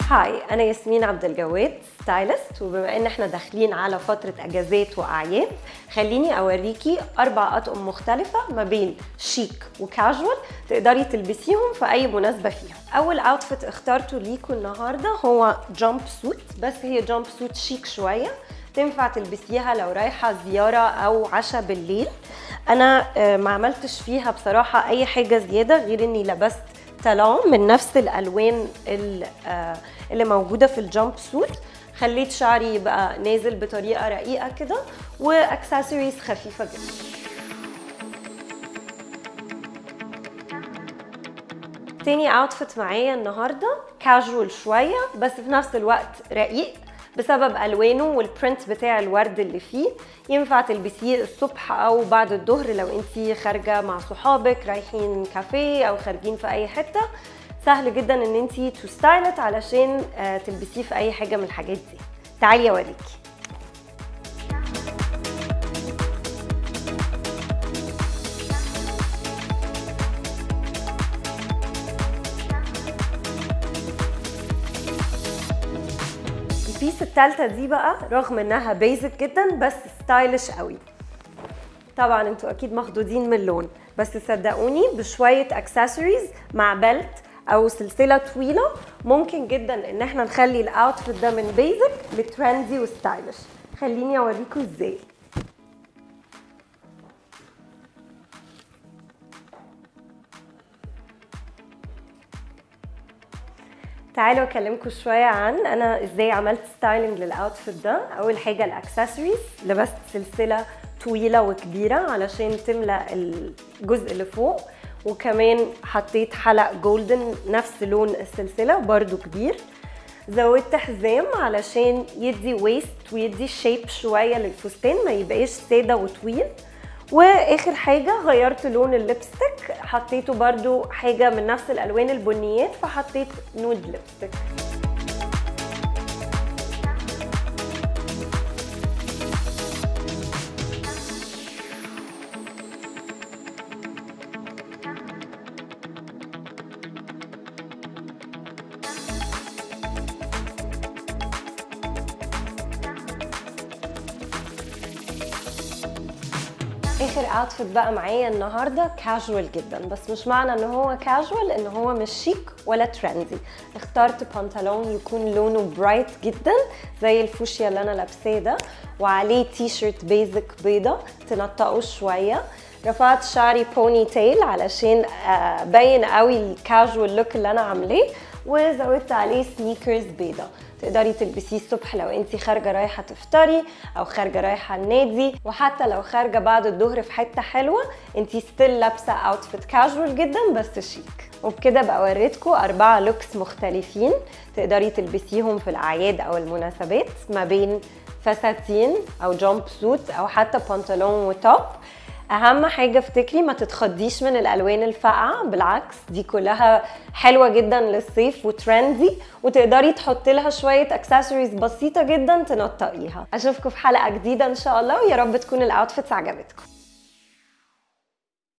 هاي انا ياسمين عبد الجواد ستايلست وبما ان احنا داخلين على فتره اجازات واعياد خليني اوريكي اربع اطقم مختلفه ما بين شيك وكاجوال تقدري تلبسيهم في اي مناسبه فيهم اول اوتفيت اخترته ليكوا النهارده هو جامب سوت بس هي جامب سوت شيك شويه تنفع تلبسيها لو رايحه زياره او عشاء بالليل انا آه، ما عملتش فيها بصراحه اي حاجه زياده غير اني لبست تالون من نفس الالوان ال- آه، اللي موجوده في الجامب سوت خليت شعري يبقى نازل بطريقه رقيقه كده واكسسوارز خفيفه جدا تاني اوتفيت معايا النهارده كاجوال شويه بس في نفس الوقت رقيق بسبب الوانه والبرنت بتاع الورد اللي فيه ينفع تلبسيه الصبح او بعد الظهر لو انتي خارجه مع صحابك رايحين كافيه او خارجين في اي حته سهل جدا ان انتي تستايلت علشان آه، تلبسيه في اي حاجه من الحاجات دي تعالي اوريكي البيس التالتة دي بقى رغم انها بيزك جدا بس ستايلش قوي طبعا انتوا اكيد مخضوضين من اللون بس صدقوني بشوية اكسسوارز مع بلت او سلسلة طويلة ممكن جدا ان احنا نخلي الاوتفيت ده من بيزك لترندي وستايلش خليني اوريكم ازاي تعالوا اكلمكم شويه عن انا ازاي عملت ستايلنج للاوتفيت ده اول حاجه الاكسسوارز لبست سلسله طويله وكبيره علشان تملا الجزء اللي فوق وكمان حطيت حلق جولدن نفس لون السلسله برضو كبير زودت حزام علشان يدي ويست ويدي شيب شويه للفستان ما يبقاش ساده وطويل واخر حاجه غيرت لون الليبستيك حطيته برضو حاجه من نفس الالوان البنيات فحطيت نود ليبستيك اخر اوتفيت بقى معايا النهارده كاجوال جدا بس مش معنى ان هو كاجوال ان هو مش شيك ولا ترندي اخترت بنطلون يكون لونه برايت جدا زي الفوشيا اللي انا لابساه ده وعليه تي شيرت بيزك بيضه تنطقه شويه رفعت شعري بوني تيل علشان ابين قوي الكاجوال لوك اللي انا عاملاه وزودت عليه سنيكرز بيضه تقدري تلبسيه الصبح لو انت خارجه رايحه تفطري او خارجه رايحه النادي وحتى لو خارجه بعد الظهر في حته حلوه انت ستيل لابسه اوتفيت كاجوال جدا بس شيك وبكده بقى وريتكم أربعة لوكس مختلفين تقدري تلبسيهم في الأعياد أو المناسبات ما بين فساتين أو جامب سوت أو حتى بنطلون وتوب اهم حاجه افتكري ما تتخضيش من الالوان الفاقعه بالعكس دي كلها حلوه جدا للصيف وترندي وتقدري تحطي لها شويه اكسسوارز بسيطه جدا تنطقيها اشوفكم في حلقه جديده ان شاء الله ويا رب تكون الاوتفيتس عجبتكم